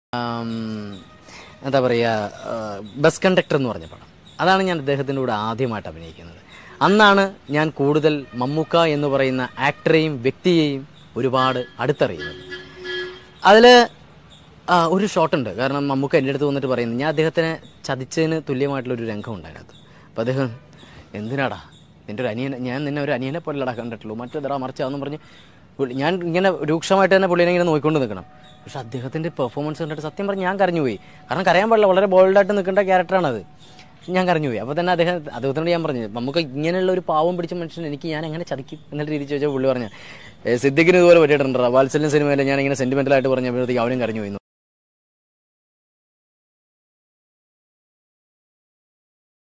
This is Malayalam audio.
ആം, എന്താ പറയുക ബസ് കണ്ടക്ടർ എന്ന് പറഞ്ഞ പടം അതാണ് ഞാൻ അദ്ദേഹത്തിൻ്റെ കൂടെ ആദ്യമായിട്ട് അഭിനയിക്കുന്നത് അന്നാണ് ഞാൻ കൂടുതൽ മമ്മൂക്ക എന്ന് പറയുന്ന ആക്ടറെയും വ്യക്തിയെയും ഒരുപാട് അടുത്തറിയുന്നത് അതിൽ ഒരു ഷോട്ടുണ്ട് കാരണം മമ്മൂക്ക എൻ്റെ അടുത്ത് വന്നിട്ട് പറയുന്നു ഞാൻ അദ്ദേഹത്തിനെ ചതിച്ചതിന് തുല്യമായിട്ടുള്ള ഒരു രംഗം ഉണ്ടായിരുന്നു അപ്പോൾ അദ്ദേഹം എന്തിനാടാ നിൻ്റെ ഒരു അനിയനെ ഞാൻ നിന്നെ ഒരു അനിയനെ പോലെടാ കണ്ടിട്ടുള്ളൂ മറ്റേതടാ മറിച്ചാന്ന് പറഞ്ഞ് പുള്ളി- ഞാൻ ഇങ്ങനെ രൂക്ഷമായിട്ട് തന്നെ പുള്ളിനെ ഇങ്ങനെ നോക്കിക്കൊണ്ട് നിൽക്കണം പക്ഷെ അദ്ദേഹത്തിൻ്റെ പെർഫോമൻസ് കണ്ടിട്ട് സത്യം പറഞ്ഞ് ഞാൻ കരഞ്ഞുപോയി കാരണം കരയാൻ പാടില്ല വളരെ ബോൾഡായിട്ട് നിൽക്കേണ്ട ക്യാരക്ടറാണത് ഞാൻ കരഞ്ഞുപോയി അപ്പോൾ തന്നെ അദ്ദേഹം അദ്ദേഹത്തിനോട് ഞാൻ പറഞ്ഞു നമുക്ക് ഇങ്ങനെയുള്ള ഒരു പാവം പിടിച്ച മനുഷ്യൻ എനിക്ക് ഞാൻ എങ്ങനെ ചതിക്കും എന്നുള്ള രീതി ചോദിച്ചാൽ പുള്ളി പറഞ്ഞു സിദ്ദിഖിന് ഇതുപോലെ പറ്റിയിട്ടുണ്ടോ വാത്സല്യം സിനിമയിൽ ഞാൻ ഇങ്ങനെ സെന്റിമെന്റലായിട്ട് പറഞ്ഞപ്പോഴത്തേക്ക് അവനും കരഞ്ഞു പോയി എന്ന്."